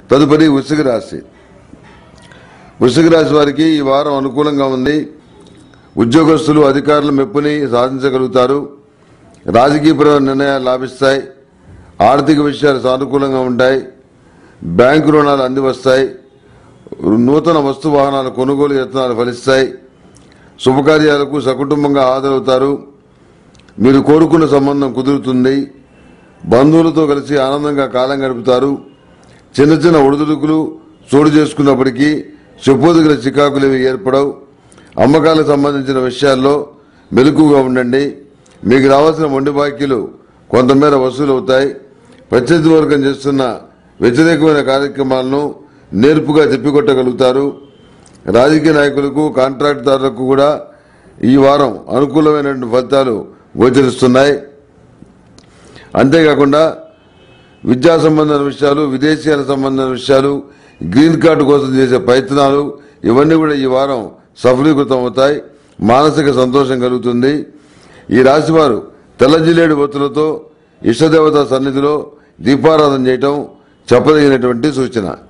తదుపరి వృశ్చిక రాశి వృశ్చిక రాశి వారికి ఈ వారం అనుకూలంగా ఉంది ఉద్యోగస్తులు అధికారుల మెప్పుని సాధించగలుగుతారు రాజకీయపరమైన నిర్ణయాలు లాభిస్తాయి ఆర్థిక విషయాలు సానుకూలంగా ఉంటాయి బ్యాంకు రుణాలు అంది వస్తాయి నూతన వస్తు వాహనాల కొనుగోలు యత్నాలు ఫలిస్తాయి శుభకార్యాలకు సకుటుంబంగా హాజరవుతారు మీరు కోరుకున్న సంబంధం కుదురుతుంది బంధువులతో కలిసి ఆనందంగా కాలం గడుపుతారు చిన్న చిన్న ఒడిదుడుకులు చోటు చేసుకున్నప్పటికీ చెప్పుదగిన చికాకులు ఏవి ఏర్పడవు అమ్మకాలకు సంబంధించిన విషయాల్లో మెలకుగా ఉండండి మీకు రావాల్సిన మొండి బాకీలు కొంతమేర వసూలు అవుతాయి ప్రత్యర్థి వర్గం చేస్తున్న వ్యతిరేకమైన కార్యక్రమాలను నేర్పుగా తిప్పికొట్టగలుగుతారు రాజకీయ నాయకులకు కాంట్రాక్టుదారులకు కూడా ఈ వారం అనుకూలమైనటువంటి ఫలితాలు గోచరిస్తున్నాయి అంతేకాకుండా విద్యా సంబంధమైన విషయాలు విదేశీయాల సంబంధమైన విషయాలు గ్రీన్ కార్డు కోసం చేసే ప్రయత్నాలు ఇవన్నీ కూడా ఈ వారం సఫలీకృతం అవుతాయి మానసిక సంతోషం కలుగుతుంది ఈ రాశివారు తెల్ల జిల్లేడు ఒత్తులతో ఇష్టదేవత సన్నిధిలో దీపారాధన చేయటం చెప్పదగినటువంటి సూచన